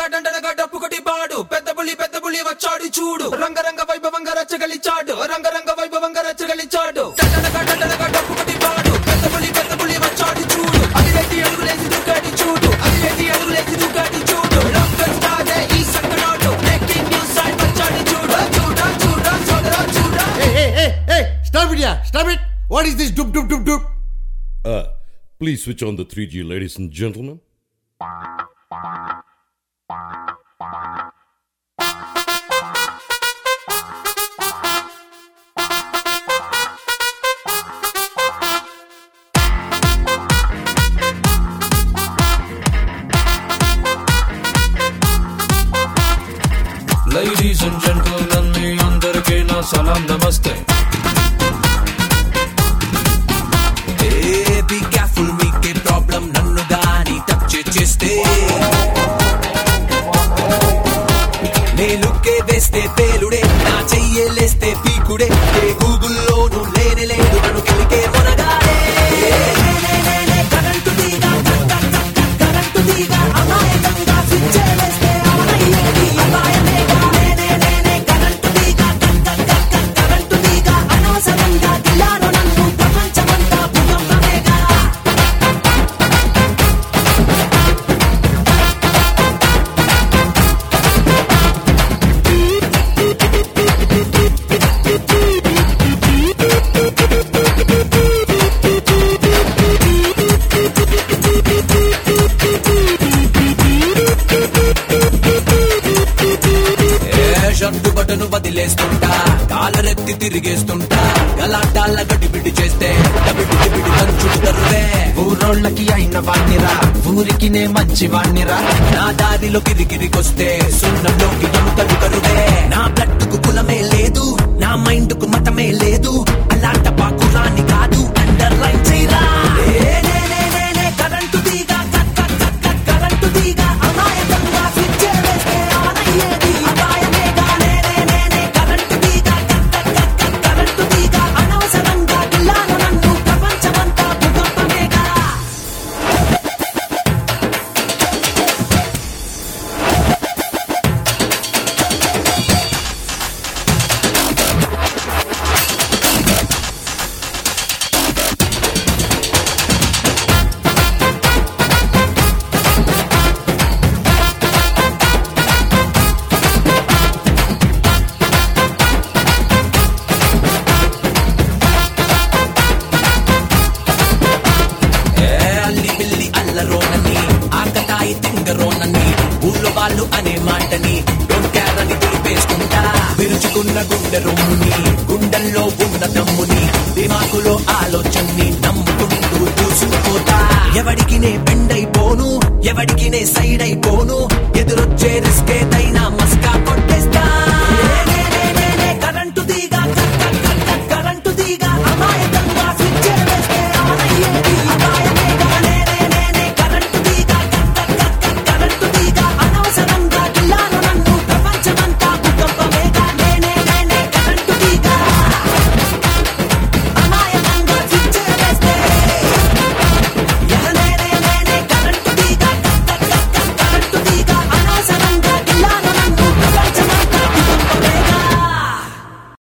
డండనగా డండనగా డప్పు కొట్టి పాడు పెద్ద పులి పెద్ద పులి వచ్చాడు చూడు రంగరంగ వైభవంగా రచ్చగలిచాడు రంగరంగ వైభవంగా రచ్చగలిచాడు డండనగా డండనగా డప్పు కొట్టి పాడు పెద్ద పులి పెద్ద పులి వచ్చాడు చూడు అది రెడ్డి అడుగులేసి దూకాడి చూడు అది రెడ్డి అడుగులేసి దూకాడి చూడు రంగం స్టారే ఈ సంకనాడు బ్రేకింగ్ న్యూస్ సైడ్ వచ్చాడు చూడు చూడ చూడ చూడరా చూడ Hey, hey, hey, hey! Stop it, yeah! Stop it! What is this doop doop doop doop? Uh, please switch on the 3G, ladies and gentlemen. Ladies and gentlemen మీ అందరికీ నా సలాం నమస్తే బీ కేర్ఫుల్ మీకే ప్రాబ్లం నన్ను గాని touch చేస్తే నేలుకే వేస్తే పేలుడే నా చెయ్యేలేస్తే పీకుడే ఏ గూగుల్లోనూ లేనే లేదు నన్ను కలిగే మొనగాడే కరెంటు తీగ కరెంటు తీగ అమాయకంగా స్విచ్ వేస్తే అవనయ్యేది అపాయమేగా నేనే నేనే కరెంటు తీగ కరెంటు తీగ అనవసరంగా గిల్లాను నన్ను ప్రపంచమంతా భూకంపమేగా ఏ షర్టు బటను వదిలేస్తుంటా కాలరెత్తి తిరిగేస్తుంటా గలాటాల గడిబిడి చేస్తే డబిడి డిబిడి దంచుడు తరువే ఊరోళ్ళకి అయిన వాణ్ణిరా ఊరికి నే మంచి వాణ్ణిరా నా దారిలో గిరిగిరికొస్తే సున్నంలోకి ఎముకలు కరువే నా బ్లడ్ కు కులమే లేదు నా మైండ్ కు మతమే లేదు అలాంట పాకురాని కాదు అండర్లైన్ చేయరా ఏ, నే, నే, నే, నే, కరెంటు తీగ cut, cut, cut, cut, current తీగ అమాయకంగా స్విచ్ వేస్తే ఆనయ్యేది అపాయమేగా నే, నే, నే, నే, కరెంటు తీగ cut, cut, cut, cut, current తీగ అనవసరంగా గిల్లాను నన్ను ప్రపంచమంతా భూకంపమేగా ఏ అల్లి బిల్లి అల్లరోనని ఆకతాయి తింగరోనని ఊళ్ళో వాళ్ళు అనే మాటని డోంట్ కేర్ అని తెలిపేసుకుంటా విరుచుకున్న గుండె రొమ్ముని గుండెల్లో ఉన్న దమ్ముని దిమాకులో ఆలోచనని నమ్ముకుంటూ దూసుకుపోతా ఎవడికి నే బెండ్ అయిపోను ఎవడికి నే సైడ్ అయిపోను ఎదురొచ్చే రిస్కే